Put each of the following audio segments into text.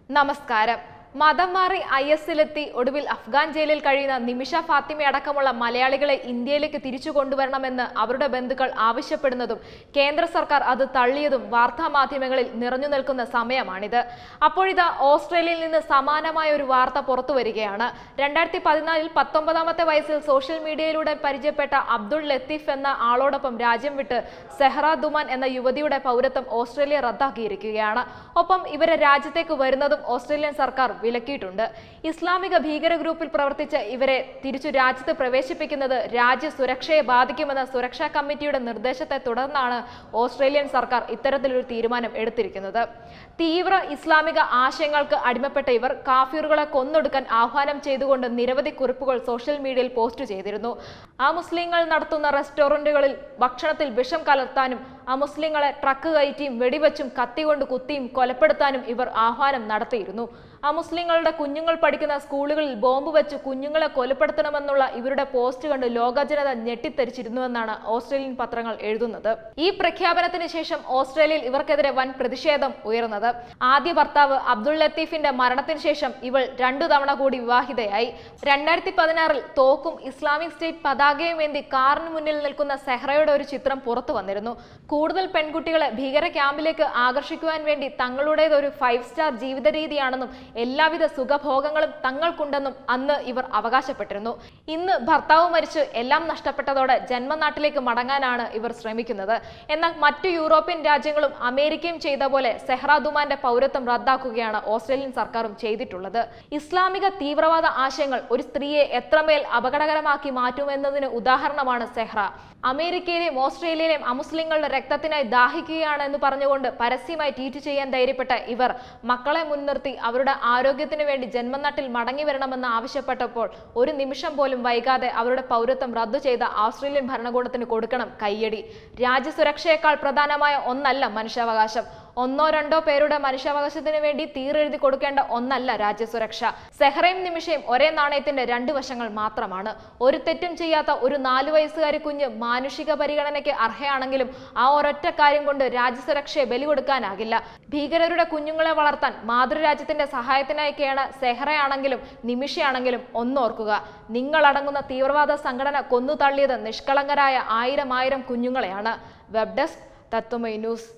നമസ്കാരം മതം മാറി ഐ എസിലെത്തി ഒടുവിൽ അഫ്ഗാൻ ജയിലിൽ കഴിയുന്ന നിമിഷ ഫാത്തിമ അടക്കമുള്ള മലയാളികളെ ഇന്ത്യയിലേക്ക് തിരിച്ചു കൊണ്ടുവരണമെന്ന് അവരുടെ ബന്ധുക്കൾ ആവശ്യപ്പെടുന്നതും കേന്ദ്ര സർക്കാർ അത് തള്ളിയതും വാർത്താ മാധ്യമങ്ങളിൽ നിറഞ്ഞു നിൽക്കുന്ന സമയമാണിത് അപ്പോഴിതാ ഓസ്ട്രേലിയയിൽ നിന്ന് സമാനമായ ഒരു വാർത്ത പുറത്തു വരികയാണ് രണ്ടായിരത്തി പതിനാലിൽ പത്തൊമ്പതാമത്തെ വയസ്സിൽ സോഷ്യൽ മീഡിയയിലൂടെ പരിചയപ്പെട്ട അബ്ദുൾ ലത്തീഫ് എന്ന ആളോടൊപ്പം രാജ്യം വിട്ട് സെഹ്റ ദുമാൻ എന്ന യുവതിയുടെ പൗരത്വം ഓസ്ട്രേലിയ റദ്ദാക്കിയിരിക്കുകയാണ് ഒപ്പം ഇവരെ രാജ്യത്തേക്ക് വരുന്നതും ഓസ്ട്രേലിയൻ സർക്കാർ വിലക്കിയിട്ടുണ്ട് ഇസ്ലാമിക ഭീകര ഗ്രൂപ്പിൽ പ്രവർത്തിച്ച ഇവരെ തിരിച്ചു രാജ്യത്ത് പ്രവേശിപ്പിക്കുന്നത് രാജ്യ സുരക്ഷയെ ബാധിക്കുമെന്ന സുരക്ഷാ കമ്മിറ്റിയുടെ നിർദ്ദേശത്തെ തുടർന്നാണ് ഓസ്ട്രേലിയൻ സർക്കാർ ഇത്തരത്തിലൊരു തീരുമാനം എടുത്തിരിക്കുന്നത് തീവ്ര ഇസ്ലാമിക ആശയങ്ങൾക്ക് അടിമപ്പെട്ട ഇവർ കാഫിറുകളെ കൊന്നൊടുക്കാൻ ആഹ്വാനം ചെയ്തുകൊണ്ട് നിരവധി കുറിപ്പുകൾ സോഷ്യൽ മീഡിയയിൽ പോസ്റ്റ് ചെയ്തിരുന്നു ആ മുസ്ലിങ്ങൾ നടത്തുന്ന റെസ്റ്റോറന്റുകളിൽ ഭക്ഷണത്തിൽ വിഷം കലർത്താനും ആ മുസ്ലിങ്ങളെ ട്രക്ക് കയറ്റിയും വെടിവെച്ചും കത്തികൊണ്ട് കുത്തിയും കൊലപ്പെടുത്താനും ഇവർ ആഹ്വാനം നടത്തിയിരുന്നു ആ മുസ്ലിങ്ങളുടെ കുഞ്ഞുങ്ങൾ പഠിക്കുന്ന സ്കൂളുകളിൽ ബോംബ് വെച്ച് കുഞ്ഞുങ്ങളെ കൊലപ്പെടുത്തണമെന്നുള്ള ഇവരുടെ പോസ്റ്റ് കണ്ട് ലോക ജനത ഞെട്ടിത്തെരിച്ചിരുന്നുവെന്നാണ് ഓസ്ട്രേലിയൻ പത്രങ്ങൾ എഴുതുന്നത് ഈ പ്രഖ്യാപനത്തിന് ശേഷം ഓസ്ട്രേലിയയിൽ ഇവർക്കെതിരെ വൻ പ്രതിഷേധം ഉയർന്നത് ആദ്യ ഭർത്താവ് അബ്ദുൾ ലത്തീഫിന്റെ മരണത്തിന് ശേഷം ഇവൾ രണ്ടു തവണ കൂടി വിവാഹിതയായി രണ്ടായിരത്തി പതിനാറിൽ തോക്കും ഇസ്ലാമിക് സ്റ്റേറ്റ് പതാകയും ഏന്തി കാറിന് മുന്നിൽ നിൽക്കുന്ന സെഹ്റയുടെ ഒരു ചിത്രം പുറത്തു വന്നിരുന്നു കൂടുതൽ പെൺകുട്ടികളെ ഭീകര ക്യാമ്പിലേക്ക് ആകർഷിക്കുവാൻ വേണ്ടി തങ്ങളുടേത് ഒരു ഫൈവ് സ്റ്റാർ ജീവിത രീതിയാണെന്നും എല്ലാവിധ സുഖഭോഗങ്ങളും തങ്ങൾക്കുണ്ടെന്നും അന്ന് ഇവർ അവകാശപ്പെട്ടിരുന്നു ഇന്ന് ഭർത്താവ് മരിച്ച് എല്ലാം നഷ്ടപ്പെട്ടതോടെ ജന്മനാട്ടിലേക്ക് മടങ്ങാനാണ് ഇവർ ശ്രമിക്കുന്നത് എന്നാൽ മറ്റു യൂറോപ്യൻ രാജ്യങ്ങളും അമേരിക്കയും ചെയ്ത പോലെ സെഹ്റ ദുമാന്റെ പൗരത്വം റദ്ദാക്കുകയാണ് ഓസ്ട്രേലിയൻ സർക്കാരും ചെയ്തിട്ടുള്ളത് ഇസ്ലാമിക തീവ്രവാദ ആശയങ്ങൾ ഒരു സ്ത്രീയെ എത്രമേൽ അപകടകരമാക്കി മാറ്റുമെന്നതിന് ഉദാഹരണമാണ് സെഹ്റ അമേരിക്കയിലെയും ഓസ്ട്രേലിയയിലെയും അമുസ്ലിങ്ങളുടെ രക്തത്തിനായി ദാഹിക്കുകയാണ് എന്ന് പറഞ്ഞുകൊണ്ട് പരസ്യമായി ട്വീറ്റ് ചെയ്യാൻ ധൈര്യപ്പെട്ട ഇവർ മക്കളെ മുൻനിർത്തി അവരുടെ ആരോഗ്യത്തിനു വേണ്ടി ജന്മനാട്ടിൽ മടങ്ങി വരണമെന്ന് ആവശ്യപ്പെട്ടപ്പോൾ ഒരു നിമിഷം പോലും വൈകാതെ അവരുടെ പൗരത്വം റദ്ദു ചെയ്ത ഓസ്ട്രേലിയൻ ഭരണകൂടത്തിന് കൊടുക്കണം കയ്യടി രാജ്യസുരക്ഷയേക്കാൾ പ്രധാനമായ ഒന്നല്ല മനുഷ്യാവകാശം ഒന്നോ രണ്ടോ പേരുടെ മനുഷ്യാവകാശത്തിന് വേണ്ടി തീരെഴുതി കൊടുക്കേണ്ട ഒന്നല്ല രാജ്യസുരക്ഷ സെഹ്റയും നിമിഷയും ഒരേ നാണയത്തിന്റെ രണ്ട് വശങ്ങൾ മാത്രമാണ് ഒരു തെറ്റും ചെയ്യാത്ത ഒരു നാലു വയസ്സുകാരി കുഞ്ഞ് മാനുഷിക പരിഗണനയ്ക്ക് അർഹയാണെങ്കിലും ആ ഒരൊറ്റ കാര്യം കൊണ്ട് രാജ്യസുരക്ഷയെ ബലി കൊടുക്കാനാകില്ല ഭീകരരുടെ കുഞ്ഞുങ്ങളെ വളർത്താൻ മാതൃരാജ്യത്തിന്റെ സഹായത്തിനായൊക്കെയാണ് സെഹ്റയാണെങ്കിലും നിമിഷയാണെങ്കിലും ഒന്നോർക്കുക നിങ്ങളടങ്ങുന്ന തീവ്രവാദ സംഘടന കൊന്നു തള്ളിയത് നിഷ്കളങ്കരായ ആയിരം ആയിരം കുഞ്ഞുങ്ങളെയാണ് web desk Tatwamayi news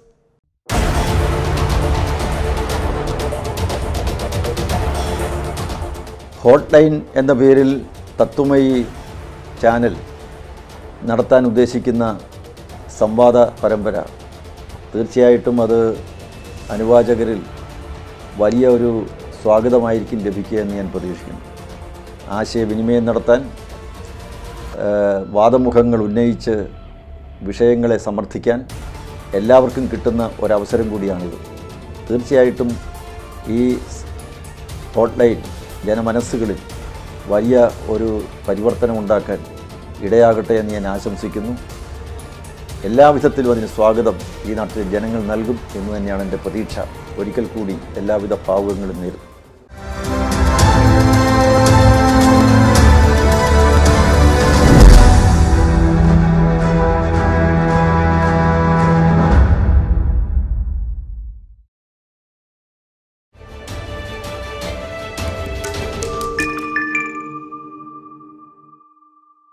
hot line എന്ന പേരിൽ തത്വമയി ചാനൽ നടത്താൻ ഉദ്ദേശിക്കുന്ന സംവാദ പരമ്പര തീർച്ചയായിട്ടും അത് അനുവാചകരിൽ വലിയ ഒരു സ്വാഗതമായിരിക്കും ലഭിക്കുക എന്ന് ഞാൻ പ്രതീക്ഷിക്കുന്നു ആശയവിനിമയം നടത്താൻ ആ, വാദമുഖങ്ങൾ ഉന്നയിച്ച് വിഷയങ്ങളെ സമർത്ഥിക്കാൻ എല്ലാവർക്കും കിട്ടുന്ന ഒരവസരം കൂടിയാണിത് തീർച്ചയായിട്ടും ഈ ഹോട്ട്ലൈൻ ജനമനസ്സുകളിൽ വലിയ ഒരു പരിവർത്തനം ഉണ്ടാക്കാൻ ഇടയാകട്ടെ എന്ന് ഞാൻ ആശംസിക്കുന്നു എല്ലാവിധത്തിലും അതിന് സ്വാഗതം ഈ നാട്ടിലെ ജനങ്ങൾ നൽകും എന്ന് തന്നെയാണ് എൻ്റെ പ്രതീക്ഷ ഒരിക്കൽ കൂടി എല്ലാവിധ ഭാവുകങ്ങളും നേരും